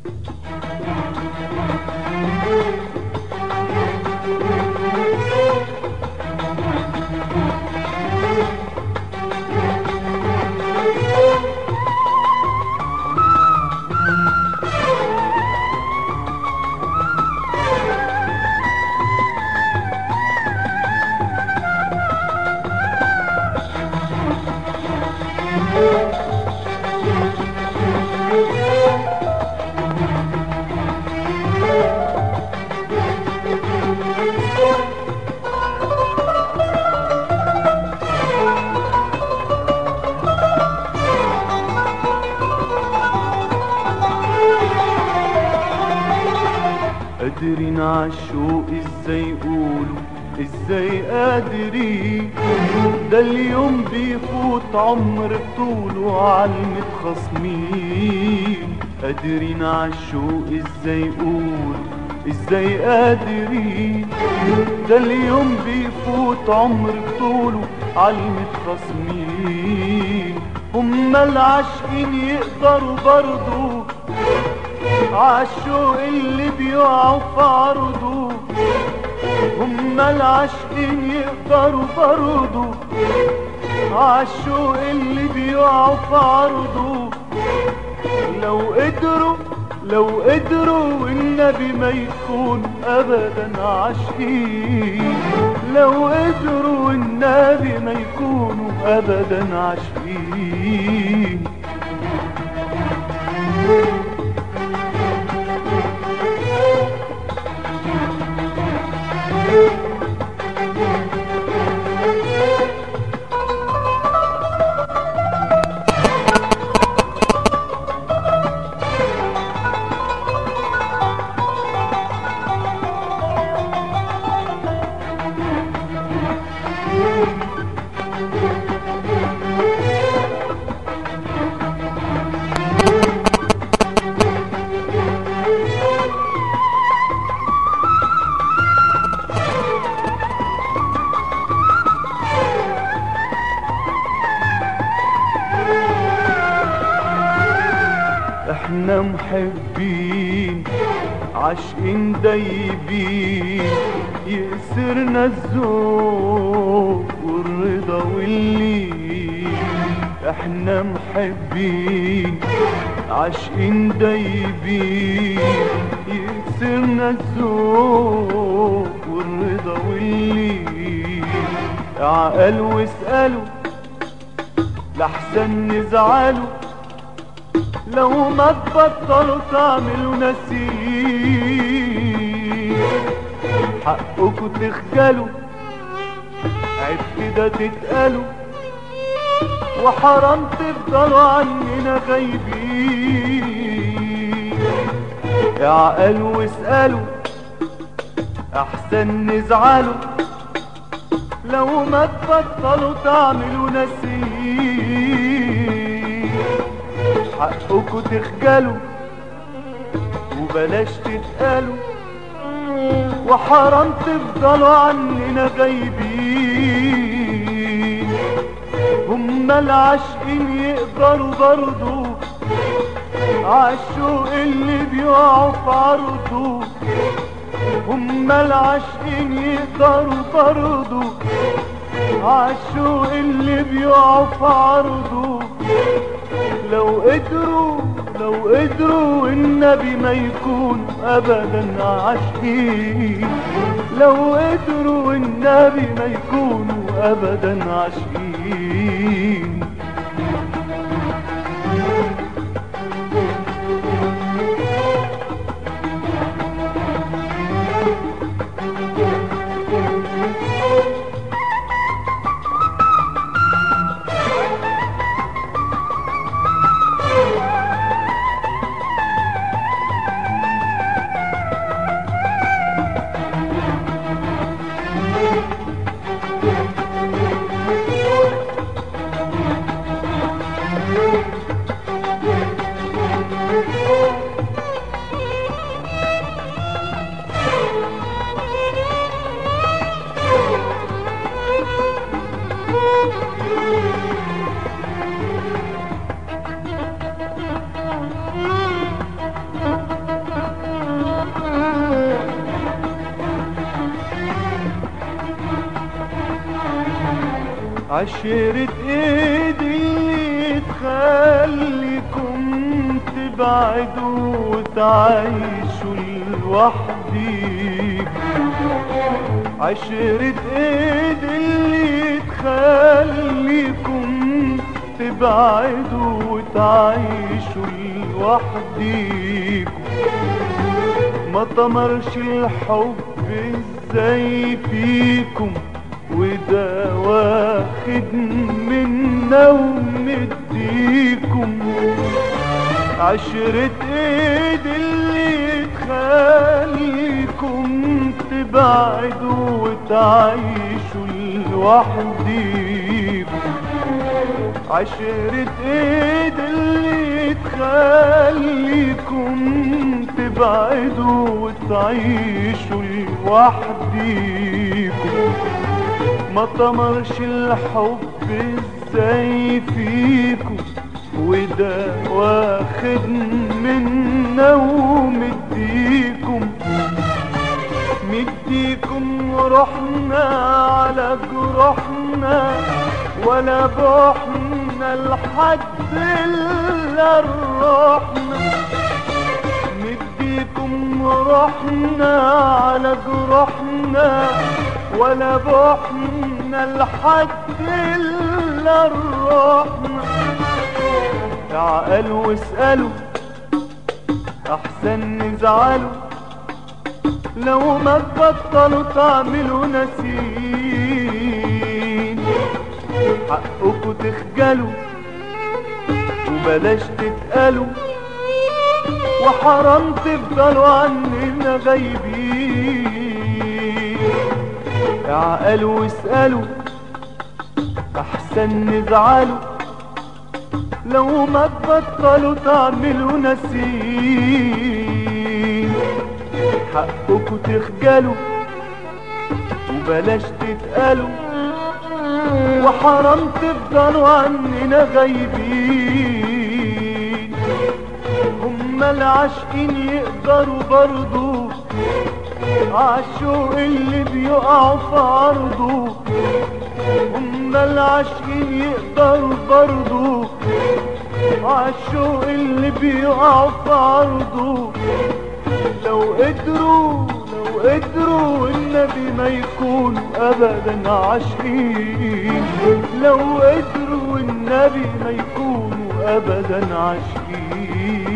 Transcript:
قادرين عالشوق ازاي يقولوا ازاي قادرين ده اليوم بيفوت عمر طوله عالمتخاصمين قادرين عالشوق ازاي يقولوا ازاي قادرين ده اليوم بيفوت عمر طوله عالمتخاصمين هما العاشقين يقدروا برضو عالشوق اللي بيقعوا في عرضه هما العاشقين يقدروا برضو عالشوق اللي بيقعوا في عرضه لو قدروا لو قدروا والنبي ما يكونوا ابدا عاشقين لو قدروا والنبي ما يكونوا ابدا عاشقين احنا محبين عاشقين دايبين يأسرنا الذوق والرضا واللين احنا محبين عاشقين دايبين يأسرنا الذوق والرضا واللين عقل واسألوا لحسن نزعلوا لو ما تبطلوا تعملوا نسيم حقكوا تخجلوا عيب كده تتقالوا وحرام تفضلوا عننا غايبين اعقلوا واسألوا احسن نزعلوا لو ما تبطلوا تعملوا نسيم حقكوا تخجلوا وبلاش تتقالوا وحرام تفضلوا عننا غايبين هما العاشقين يقدروا برضو عالشوق اللي بيقعوا في عرضه هما العاشقين يقدروا برضو عالشوق اللي بيقعوا في عرضه لو قدروا لو قدروا النبي ما يكون ابدا عاشقين لو قدروا النبي ما يكونوا ابدا عاشقين عشرة ايد اللي تخليكم تبعدوا وتعيشوا لوحديكم عشرة ايد اللي تخليكم تبعدوا وتعيشوا لوحديكم ما طمرش الحب ازاي فيكم وده واخد منا ومديكم عشرة ايد اللي تخليكم تبعدوا وتعيشوا لوحديكم عشرة ايد اللي تخليكم تبعدوا وتعيشوا لوحديكم ما طمرش الحب ازاي فيكم وده واخد منا ومديكم مديكم روحنا على جروحنا ولا بوحنا لحد الا روحنا مديكم روحنا على جروحنا ولا بوحنا لحد الا روحنا تعالوا واسألوا احسن نزعلوا لو ما تبطلوا تعملوا نسيم حقكوا تخجلوا وبلاش تتقلوا وحرام تفضلوا عننا غايبين اعقلوا واسألوا احسن نزعلوا لو ما تبطلوا تعملوا نسيم حقكوا تخجلوا وبلاش تتقلوا وحرام تفضلوا عننا غايبين هما العاشقين يقدروا برضو عالشوق اللي بيقعوا في عرضه هما العاشقين يقدروا برضو عالشوق اللي بيقعوا في عرضه لو قدروا لو قدروا النبي ما يكونوا ابدا عاشقين لو قدروا النبي ما يكونوا ابدا عاشقين